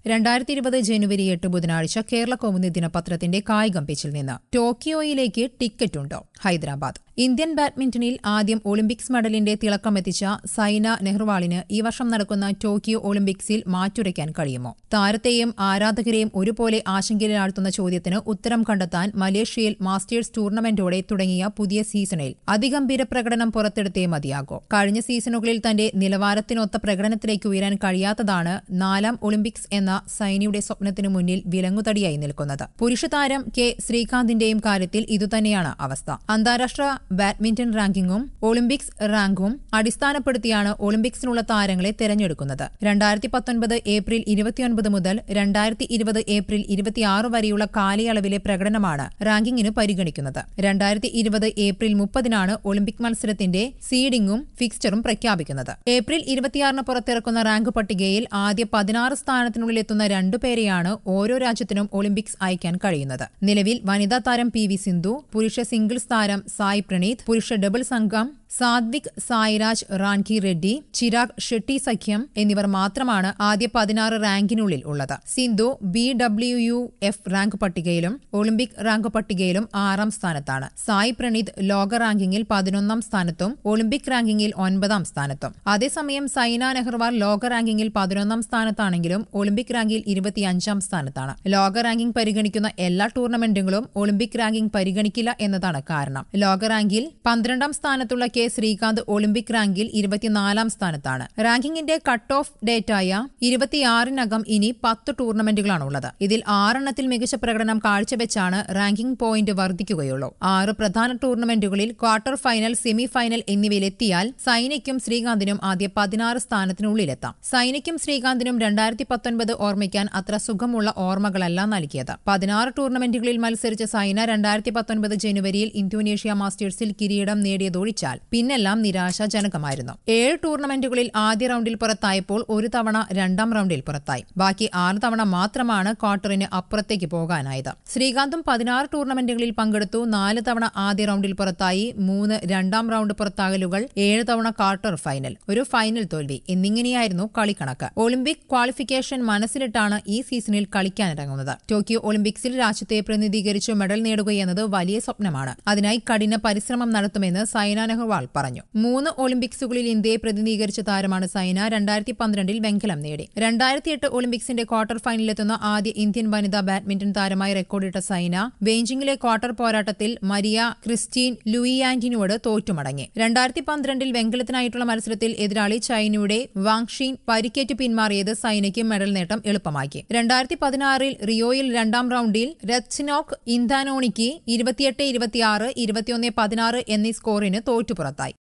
രണ്ടായിരത്തി ഇരുപത് ജനുവരി എട്ട് ബുധനാഴ്ച കേരള കൗമുദി ദിനപത്രത്തിന്റെ കായികം പേജിൽ നിന്ന് ടോക്കിയോയിലേക്ക് ടിക്കറ്റുണ്ടോ ഹൈദരാബാദ് ഇന്ത്യൻ ബാഡ്മിന്റണിൽ ആദ്യം ഒളിമ്പിക്സ് മെഡലിന്റെ തിളക്കമെത്തിച്ച സൈന നെഹ്വാളിന് ഈ വർഷം നടക്കുന്ന ടോക്കിയോ ഒളിമ്പിക്സിൽ മാറ്റുരയ്ക്കാൻ കഴിയുമോ താരത്തെയും ആരാധകരെയും ഒരുപോലെ ആശങ്കയിലാഴ്ത്തുന്ന ചോദ്യത്തിന് ഉത്തരം കണ്ടെത്താൻ മലേഷ്യയിൽ മാസ്റ്റേഴ്സ് ടൂർണമെന്റോടെ തുടങ്ങിയ പുതിയ സീസണിൽ അതിഗംഭീര പ്രകടനം പുറത്തെടുത്തേ മതിയാകൂ കഴിഞ്ഞ സീസണുകളിൽ തന്റെ നിലവാരത്തിനൊത്ത പ്രകടനത്തിലേക്ക് ഉയരാൻ കഴിയാത്തതാണ് നാലാം ഒളിമ്പിക്സ് എന്ന സൈനിയുടെ സ്വപ്നത്തിനു മുന്നിൽ വിലങ്ങുതടിയായി നിൽക്കുന്നത് പുരുഷ താരം കെ ശ്രീകാന്തിന്റെയും കാര്യത്തിൽ ഇതുതന്നെയാണ് അവസ്ഥ അന്താരാഷ്ട്ര ബാഡ്മിന്റൺ റാങ്കിങ്ങും ഒളിമ്പിക്സ് റാങ്കും അടിസ്ഥാനപ്പെടുത്തിയാണ് ഒളിമ്പിക്സിനുള്ള താരങ്ങളെ തെരഞ്ഞെടുക്കുന്നത് രണ്ടായിരത്തി പത്തൊൻപത് ഏപ്രിൽ ഇരുപത്തിയൊൻപത് മുതൽ രണ്ടായിരത്തി ഇരുപത് ഏപ്രിൽ ഇരുപത്തിയാറ് വരെയുള്ള കാലയളവിലെ പ്രകടനമാണ് റാങ്കിങ്ങിന് പരിഗണിക്കുന്നത് രണ്ടായിരത്തി ഇരുപത് ഏപ്രിൽ മുപ്പതിനാണ് ഒളിമ്പിക് മത്സരത്തിന്റെ സീഡിംഗും ഫിക്സ്ചറും പ്രഖ്യാപിക്കുന്നത് ഏപ്രിൽ ഇരുപത്തിയാറിന് പുറത്തിറക്കുന്ന റാങ്ക് പട്ടികയിൽ ആദ്യ പതിനാറ് സ്ഥാനത്തിനുള്ളിൽ എത്തുന്ന രണ്ടുപേരെയാണ് ഓരോ രാജ്യത്തിനും ഒളിമ്പിക്സ് അയക്കാൻ കഴിയുന്നത് നിലവിൽ വനിതാ താരം പി വി സിന്ധു പുരുഷ സിംഗിൾസ് താരം സായ് പ്രണീത് പുരുഷ ഡബിൾസ് അംഗം സാത്വിക് സായിരാജ് റാൻകി റെഡ്ഡി ചിരാഗ് ഷെട്ടി സഖ്യം എന്നിവർ മാത്രമാണ് ആദ്യ പതിനാറ് റാങ്കിനുള്ളിൽ ഉള്ളത് സിന്ധു ബി ഡബ്ല്യു യു എഫ് റാങ്ക് പട്ടികയിലും ഒളിമ്പിക് റാങ്ക് പട്ടികയിലും ആറാം സ്ഥാനത്താണ് സായ് പ്രണീത് ലോക റാങ്കിങ്ങിൽ പതിനൊന്നാം സ്ഥാനത്തും ഒളിമ്പിക് റാങ്കിങ്ങിൽ ഒൻപതാം സ്ഥാനത്തും അതേസമയം സൈന നെഹ്വാൾ ലോക റാങ്കിങ്ങിൽ പതിനൊന്നാം സ്ഥാനത്താണെങ്കിലും ഒളിമ്പിക് റാങ്കിൽ ഇരുപത്തിയഞ്ചാം സ്ഥാനത്താണ് ലോക റാങ്കിംഗ് പരിഗണിക്കുന്ന എല്ലാ ടൂർണമെന്റുകളും ഒളിമ്പിക് റാങ്കിംഗ് പരിഗണിക്കില്ല എന്നതാണ് കാരണം ലോക റാങ്കിൽ പന്ത്രണ്ടാം സ്ഥാനത്തുള്ള കെ ശ്രീകാന്ത് ഒളിമ്പിക് റാങ്കിൽ ഇരുപത്തിനാലാം സ്ഥാനത്താണ് റാങ്കിങ്ങിന്റെ കട്ട് ഓഫ് ഡേറ്റായ ഇരുപത്തിയാറിനകം ഇനി പത്ത് ടൂർണമെന്റുകളാണുള്ളത് ഇതിൽ ആറെണ്ണത്തിൽ മികച്ച പ്രകടനം കാഴ്ചവെച്ചാണ് റാങ്കിംഗ് പോയിന്റ് വർദ്ധിക്കുകയുള്ളൂ ആറ് പ്രധാന ടൂർണമെന്റുകളിൽ ക്വാർട്ടർ ഫൈനൽ സെമി ഫൈനൽ എന്നിവയിലെത്തിയാൽ സൈനയ്ക്കും ശ്രീകാന്തിനും ആദ്യ പതിനാറ് സ്ഥാനത്തിനുള്ളിലെത്താം സൈനയ്ക്കും ശ്രീകാന്തിനും രണ്ടായിരത്തി പത്തൊൻപത് ഓർമ്മിക്കാൻ അത്ര സുഖമുള്ള ഓർമ്മകളല്ല നൽകിയത് പതിനാറ് ടൂർണമെന്റുകളിൽ മത്സരിച്ച സൈന രണ്ടായിരത്തി പത്തൊൻപത് ജനുവരിയിൽ ഇന്തോനേഷ്യ മാസ്റ്റേഴ്സിൽ കിരീടം നേടിയതൊഴിച്ചാൽ പിന്നെല്ലാം നിരാശാജനകമായിരുന്നു ഏഴ് ടൂർണമെന്റുകളിൽ ആദ്യ റൌണ്ടിൽ പുറത്തായപ്പോൾ ഒരു തവണ രണ്ടാം റൌണ്ടിൽ പുറത്തായി ബാക്കി ആറ് തവണ മാത്രമാണ് ക്വാർട്ടറിന് അപ്പുറത്തേക്ക് പോകാനായത് ശ്രീകാന്തും പതിനാറ് ടൂർണമെന്റുകളിൽ പങ്കെടുത്തു നാല് തവണ ആദ്യ റൌണ്ടിൽ പുറത്തായി മൂന്ന് രണ്ടാം റൌണ്ട് പുറത്താകലുകൾ ഏഴ് തവണ ക്വാർട്ടർ ഫൈനൽ ഒരു ഫൈനൽ തോൽവി എന്നിങ്ങനെയായിരുന്നു കളിക്കണക്ക് ഒളിമ്പിക് ക്വാളിഫിക്കേഷൻ മനസ്സിലിട്ടാണ് ഈ സീസണിൽ കളിക്കാനിറങ്ങുന്നത് ടോക്കിയോ ഒളിമ്പിക്സിൽ രാജ്യത്തെ പ്രതിനിധീകരിച്ച് മെഡൽ നേടുകയെന്നത് വലിയ സ്വപ്നമാണ് അതിനായി കഠിന പരിശ്രമം നടത്തുമെന്ന് സൈന നെഹ്വാൾ പറഞ്ഞു മൂന്ന് ഒളിമ്പിക്സുകളിൽ ഇന്ത്യയെ പ്രതിനിധീകരിച്ച താരമാണ് സൈന രണ്ടായിരത്തി പന്ത്രണ്ടിൽ വെങ്കലം നേടി രണ്ടായിരത്തി എട്ട് ഒളിമ്പിക്സിന്റെ ക്വാർട്ടർ ഫൈനലിലെത്തുന്ന ആദ്യ ഇന്ത്യൻ വനിതാ ബാഡ്മിന്റൺ താരമായി റെക്കോർഡിട്ട സൈന ബെയ്ജിംഗിലെ ക്വാർട്ടർ പോരാട്ടത്തിൽ മരിയ ക്രിസ്റ്റീൻ ലൂയിയാന്റിനോട് തോറ്റുമടങ്ങി രണ്ടായിരത്തി പന്ത്രണ്ടിൽ വെങ്കലത്തിനായിട്ടുള്ള മത്സരത്തിൽ എതിരാളി ചൈനയുടെ വാങ്ഷീൻ പരിക്കേറ്റ് പിന്മാറിയത് സൈനയ്ക്ക് മെഡൽ നേട്ടം എളുപ്പമാക്കി രണ്ടായിരത്തി പതിനാറിൽ റിയോയിൽ രണ്ടാം റൌണ്ടിൽ രത്സിനോക്ക് ഇന്താനോണിക്ക് ഇരുപത്തിയെട്ട് ഇരുപത്തിയാറ് ഇരുപത്തിയൊന്ന് പതിനാറ് എന്നീ സ്കോറിന് തോറ്റുപുറത്തായി